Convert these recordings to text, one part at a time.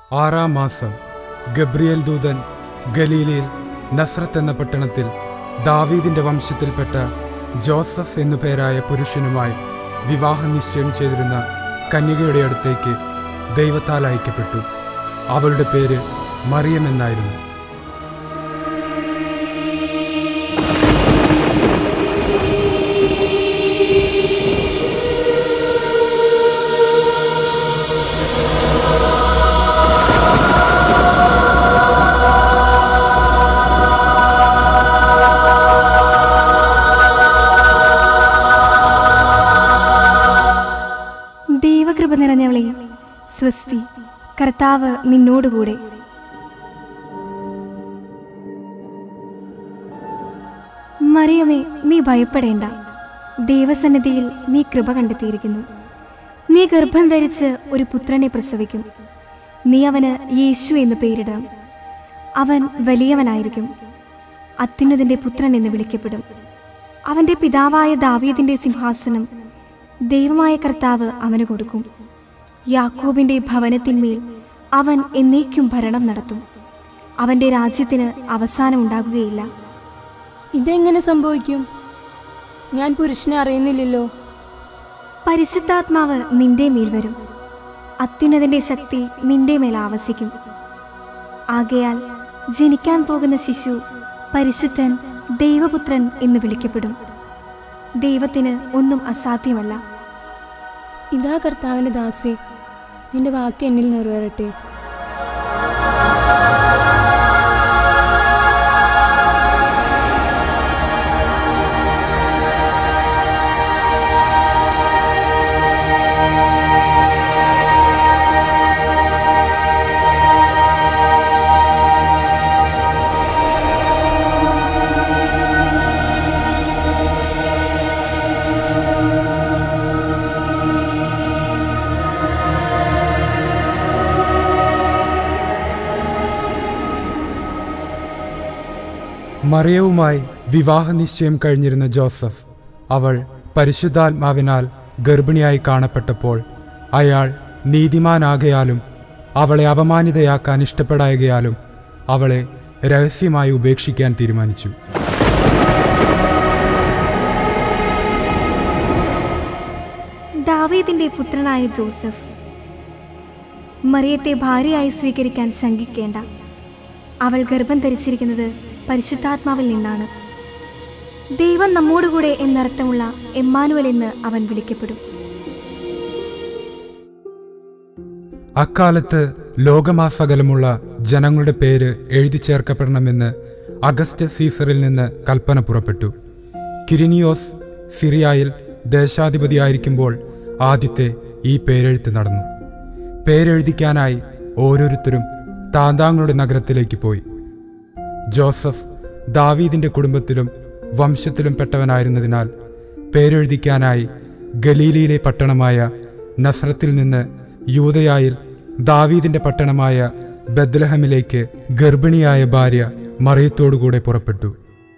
ആറാം മാസം ഗബ്രിയേൽ ദൂതൻ ഗലീലയിൽ നസ്രത്ത് എന്ന പട്ടണത്തിൽ ദാവീദിന്റെ വംശത്തിൽപ്പെട്ട ജോസഫ് എന്നു പേരായ പുരുഷനുമായി വിവാഹ നിശ്ചയം ചെയ്തിരുന്ന കന്യകയുടെ അടുത്തേക്ക് ദൈവത്താൽ അയക്കപ്പെട്ടു അവളുടെ പേര് മറിയം എന്നായിരുന്നു ദൈവകൃപ നിറഞ്ഞവളെ സ്വസ്തി കർത്താവ് നിന്നോടുകൂടെ മറിയമേ നീ ഭയപ്പെടേണ്ട ദൈവസന്നിധിയിൽ നീ കൃപ കണ്ടെത്തിയിരിക്കുന്നു നീ ഗർഭം ധരിച്ച് ഒരു പുത്രനെ പ്രസവിക്കും നീ അവന് യേശു എന്ന് പേരിടണം അവൻ വലിയവനായിരിക്കും അത്യുന്നതിൻ്റെ പുത്രൻ എന്ന് വിളിക്കപ്പെടും അവൻ്റെ പിതാവായ ദാവീദിൻ്റെ സിംഹാസനം ദൈവമായ കർത്താവ് അവന് കൊടുക്കും യാക്കോബിന്റെ ഭവനത്തിന്മേൽ അവൻ എന്നേക്കും ഭരണം നടത്തും അവന്റെ രാജ്യത്തിന് അവസാനം ഉണ്ടാകുകയില്ല ഇതെങ്ങനെ സംഭവിക്കും ഞാൻ പുരുഷനെ അറിയുന്നില്ലല്ലോ പരിശുദ്ധാത്മാവ് നിന്റെ മേൽ വരും അത്യുന്നതിന്റെ ശക്തി നിന്റെ മേൽ ആവസിക്കും ആകയാൽ ജനിക്കാൻ പോകുന്ന ശിശു പരിശുദ്ധൻ ദൈവപുത്രൻ എന്ന് വിളിക്കപ്പെടും ദൈവത്തിന് ഒന്നും അസാധ്യമല്ല ഇതാ കർത്താവിൻ്റെ ദാസി നിന്റെ വാക്ക് എന്നിൽ നിറവേറട്ടെ മറിയവുമായി വിവാഹ നിശ്ചയം കഴിഞ്ഞിരുന്ന ജോസഫ് അവൾ പരിശുദ്ധാത്മാവിനാൽ ഗർഭിണിയായി കാണപ്പെട്ടപ്പോൾ അയാൾ നീതിമാനാകയാലും അവളെ അപമാനിതയാക്കാൻ ഇഷ്ടപ്പെടായകയാലും അവളെ രഹസ്യമായി ഉപേക്ഷിക്കാൻ തീരുമാനിച്ചു ദാവീദിന്റെ പുത്രനായ ജോസഫ് മറിയത്തെ ഭാര്യയായി സ്വീകരിക്കാൻ ശങ്കിക്കേണ്ട അവൾ ഗർഭം ധരിച്ചിരിക്കുന്നത് പരിശുദ്ധാത്മാവിൽ നിന്നാണ് ദൈവം നമ്മോടുകൂടെ എന്നർത്ഥമുള്ള എമ്മാനുവൽ എന്ന് അവൻ വിളിക്കപ്പെടും അക്കാലത്ത് ലോകമാസകലമുള്ള ജനങ്ങളുടെ പേര് എഴുതി ചേർക്കപ്പെടണമെന്ന് അഗസ്റ്റ് സീസറിൽ നിന്ന് കൽപ്പന പുറപ്പെട്ടു കിരിനിയോസ് സിറിയായിൽ ദേശാധിപതിയായിരിക്കുമ്പോൾ ആദ്യത്തെ ഈ പേരെഴുത്ത് നടന്നു പേരെഴുതിക്കാനായി ഓരോരുത്തരും താന്താങ്ങളുടെ നഗരത്തിലേക്ക് പോയി ജോസഫ് ദാവീദിന്റെ കുടുംബത്തിലും വംശത്തിലും പെട്ടവനായിരുന്നതിനാൽ പേരെഴുതിക്കാനായി ഗലീലിയിലെ പട്ടണമായ നസ്രത്തിൽ നിന്ന് യൂതയായിൽ ദാവീദിന്റെ പട്ടണമായ ബദ്ലഹമിലേക്ക് ഗർഭിണിയായ ഭാര്യ മറിയത്തോടുകൂടെ പുറപ്പെട്ടു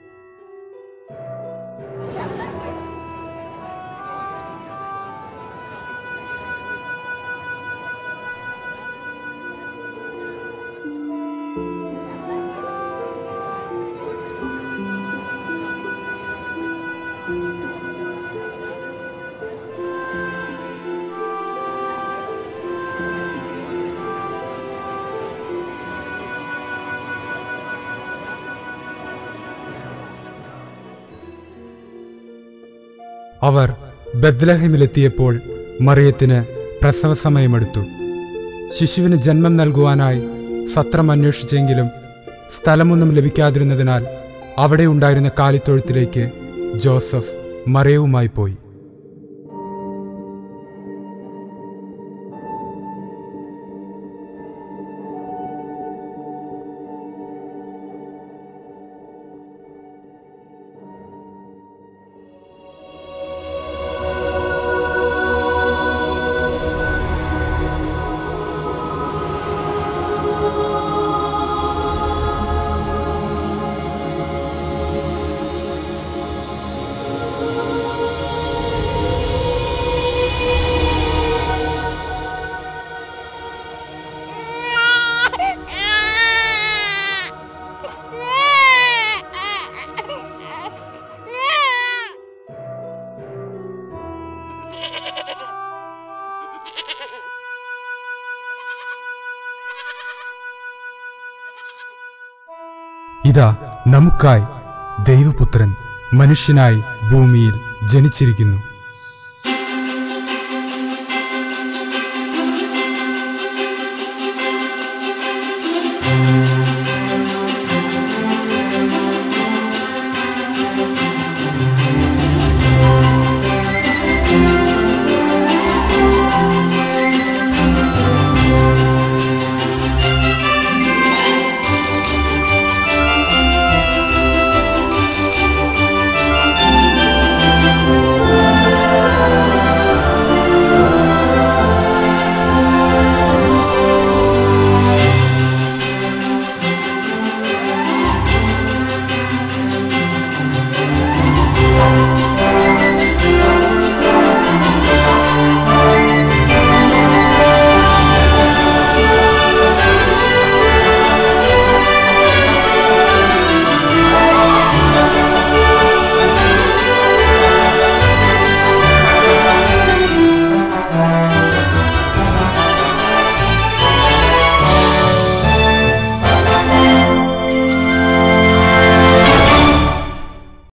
അവർ ബദ്ലഹമിലെത്തിയപ്പോൾ മറിയത്തിന് പ്രസവ സമയമെടുത്തു ശിശുവിന് ജന്മം നൽകുവാനായി സത്രം അന്വേഷിച്ചെങ്കിലും സ്ഥലമൊന്നും ലഭിക്കാതിരുന്നതിനാൽ അവിടെ ഉണ്ടായിരുന്ന കാലിത്തൊഴുത്തിലേക്ക് ജോസഫ് മറിയവുമായി പോയി ഇതാ നമുക്കായി ദൈവപുത്രൻ മനുഷ്യനായി ഭൂമിയിൽ ജനിച്ചിരിക്കുന്നു